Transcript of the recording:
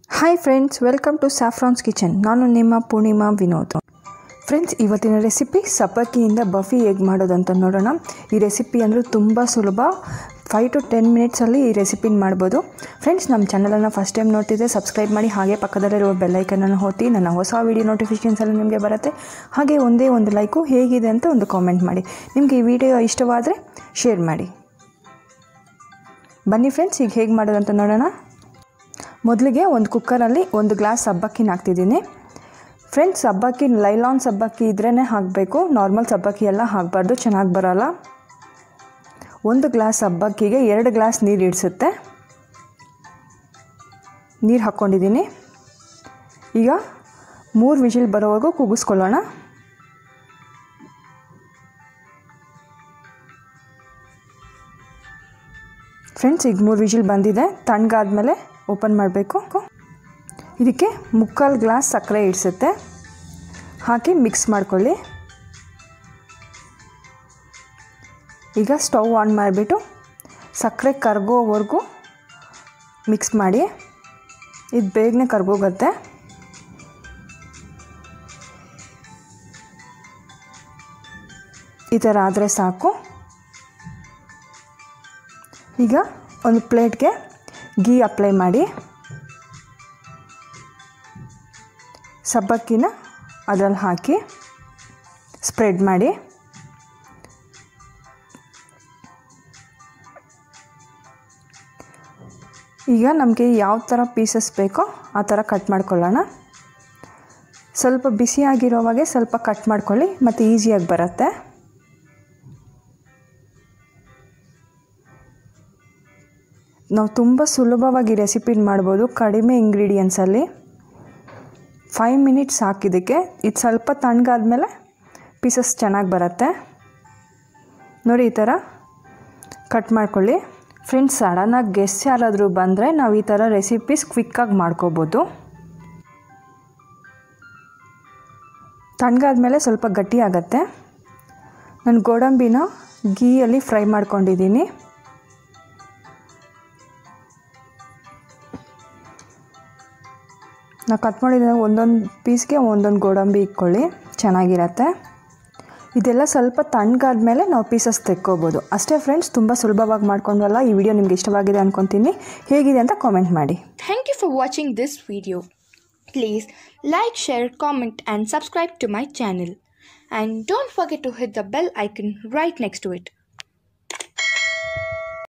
Hi friends welcome to Saffron's Kitchen ನಾನು ನಿಮ್ಮ Poornima Vinod friends ಇವತ್ತಿನ ರೆಸಿಪಿ ಸಬ್ಬಕ್ಕಿಯಿಂದ ಬಫಿ ಹೇಗೆ ಮಾಡೋದಂತ ನೋಡೋಣ ಈ ರೆಸಿಪಿ ಅಂದರೆ ತುಂಬ ಸುಲಭ ಫೈವ್ ಟು ಟೆನ್ ಮಿನಿಟ್ಸಲ್ಲಿ ಈ ರೆಸಿಪಿನ ಮಾಡ್ಬೋದು ಫ್ರೆಂಡ್ಸ್ ನಮ್ಮ ಚಾನಲನ್ನು ಫಸ್ಟ್ ಟೈಮ್ ನೋಡ್ತಿದ್ದೆ ಸಬ್ಸ್ಕ್ರೈಬ್ ಮಾಡಿ ಹಾಗೆ ಪಕ್ಕದಲ್ಲಿರುವ ಬೆಲ್ಲೈಕನನ್ನು ಹೊತ್ತಿ ನನ್ನ ಹೊಸ ವೀಡಿಯೋ ನೋಟಿಫಿಕೇಷನ್ಸ್ ಎಲ್ಲ ನಿಮಗೆ ಬರುತ್ತೆ ಹಾಗೆ ಒಂದೇ ಒಂದು ಲೈಕು ಹೇಗಿದೆ ಅಂತ ಒಂದು ಕಾಮೆಂಟ್ ಮಾಡಿ ನಿಮಗೆ ಈ ವಿಡಿಯೋ ಇಷ್ಟವಾದರೆ ಶೇರ್ ಮಾಡಿ ಬನ್ನಿ ಫ್ರೆಂಡ್ಸ್ ಈಗ ಹೇಗೆ ಮಾಡೋದಂತ ನೋಡೋಣ ಮೊದಲಿಗೆ ಒಂದು ಕುಕ್ಕರಲ್ಲಿ ಒಂದು ಗ್ಲಾಸ್ ಸಬ್ಬಕ್ಕಿನ ಹಾಕ್ತಿದ್ದೀನಿ ಫ್ರೆಂಡ್ಸ್ ಸಬ್ಬಕ್ಕಿ ಲೈಲಾನ್ ಸಬ್ಬಕ್ಕಿ ಇದ್ರೇ ಹಾಕಬೇಕು ನಾರ್ಮಲ್ ಸಬ್ಬಕ್ಕಿ ಎಲ್ಲ ಹಾಕಬಾರ್ದು ಚೆನ್ನಾಗಿ ಬರೋಲ್ಲ ಒಂದು ಗ್ಲಾಸ್ ಸಬ್ಬಕ್ಕಿಗೆ ಎರಡು ಗ್ಲಾಸ್ ನೀರು ಇಡಿಸುತ್ತೆ ನೀರು ಹಾಕ್ಕೊಂಡಿದ್ದೀನಿ ಈಗ ಮೂರು ವಿಜಿಲ್ ಬರೋವರೆಗೂ ಕೂಗಿಸ್ಕೊಳ್ಳೋಣ ಫ್ರೆಂಡ್ಸ್ ಈಗ ಮೂರು ವಿಜಿಲ್ ಬಂದಿದೆ ತಣ್ಣಗಾದ್ಮೇಲೆ ಓಪನ್ ಮಾಡಬೇಕು ಇದಕ್ಕೆ ಮುಕ್ಕಾಲು ಗ್ಲಾಸ್ ಸಕ್ಕರೆ ಇಡಿಸುತ್ತೆ ಹಾಕಿ ಮಿಕ್ಸ್ ಮಾಡ್ಕೊಳ್ಳಿ ಈಗ ಸ್ಟವ್ ಆನ್ ಮಾಡಿಬಿಟ್ಟು ಸಕ್ಕರೆ ಕರ್ಗೋವರೆಗೂ ಮಿಕ್ಸ್ ಮಾಡಿ ಇದು ಬೇಗನೆ ಕರ್ಗೋಗುತ್ತೆ ಈ ಥರ ಆದರೆ ಸಾಕು ಈಗ ಒಂದು ಪ್ಲೇಟ್ಗೆ ಗೀ ಅಪ್ಲೈ ಮಾಡಿ ಸಬ್ಬಕ್ಕಿನ ಅದರಲ್ಲಿ ಹಾಕಿ ಸ್ಪ್ರೆಡ್ ಮಾಡಿ ಈಗ ನಮಗೆ ಯಾವ ಥರ ಪೀಸಸ್ ಬೇಕೋ ಆ ಥರ ಕಟ್ ಮಾಡ್ಕೊಳ್ಳೋಣ ಸ್ವಲ್ಪ ಬಿಸಿಯಾಗಿರೋವಾಗೆ ಸ್ವಲ್ಪ ಕಟ್ ಮಾಡ್ಕೊಳ್ಳಿ ಮತ್ತು ಈಸಿಯಾಗಿ ಬರುತ್ತೆ ನಾವು ತುಂಬ ಸುಲಭವಾಗಿ ರೆಸಿಪಿನ ಮಾಡ್ಬೋದು ಕಡಿಮೆ ಇಂಗ್ರೀಡಿಯೆಂಟ್ಸಲ್ಲಿ ಫೈವ್ ಮಿನಿಟ್ಸ್ ಹಾಕಿದ್ದಕ್ಕೆ ಇದು ಸ್ವಲ್ಪ ತಣ್ಣಗಾದ್ಮೇಲೆ ಪೀಸಸ್ ಚೆನ್ನಾಗಿ ಬರುತ್ತೆ ನೋಡಿ ಈ ಥರ ಕಟ್ ಮಾಡ್ಕೊಳ್ಳಿ ಫ್ರೆಂಡ್ಸ್ ಸಡನ್ನಾಗಿ ಗೆಸ್ಟ್ ಯಾರಾದರೂ ಬಂದರೆ ನಾವು ಈ ಥರ ರೆಸಿಪೀಸ್ ಕ್ವಿಕ್ಕಾಗಿ ಮಾಡ್ಕೋಬೋದು ತಣ್ಣಗಾದ್ಮೇಲೆ ಸ್ವಲ್ಪ ಗಟ್ಟಿ ಆಗುತ್ತೆ ನಾನು ಗೋಡಂಬಿನ ಗೀಯಲ್ಲಿ ಫ್ರೈ ಮಾಡ್ಕೊಂಡಿದ್ದೀನಿ ನಾವು ಕಟ್ ಮಾಡಿದ ಒಂದೊಂದು ಪೀಸ್ಗೆ ಒಂದೊಂದು ಗೋಡಂಬಿ ಇಟ್ಕೊಳ್ಳಿ ಚೆನ್ನಾಗಿರತ್ತೆ ಇದೆಲ್ಲ ಸ್ವಲ್ಪ ತಣ್ಣಗಾದ್ಮೇಲೆ ನಾವು ಪೀಸಸ್ ತೆಕ್ಕೋಬೋದು ಅಷ್ಟೇ ಫ್ರೆಂಡ್ಸ್ ತುಂಬ ಸುಲಭವಾಗಿ ಮಾಡ್ಕೊಂಡ್ವಲ್ಲ ಈ ವಿಡಿಯೋ ನಿಮ್ಗೆ ಇಷ್ಟವಾಗಿದೆ ಅಂದ್ಕೊತೀನಿ ಹೇಗಿದೆ ಅಂತ ಕಾಮೆಂಟ್ ಮಾಡಿ Thank you for watching this video. Please like, share, comment and subscribe to my channel. And don't forget to hit the bell icon right next to it.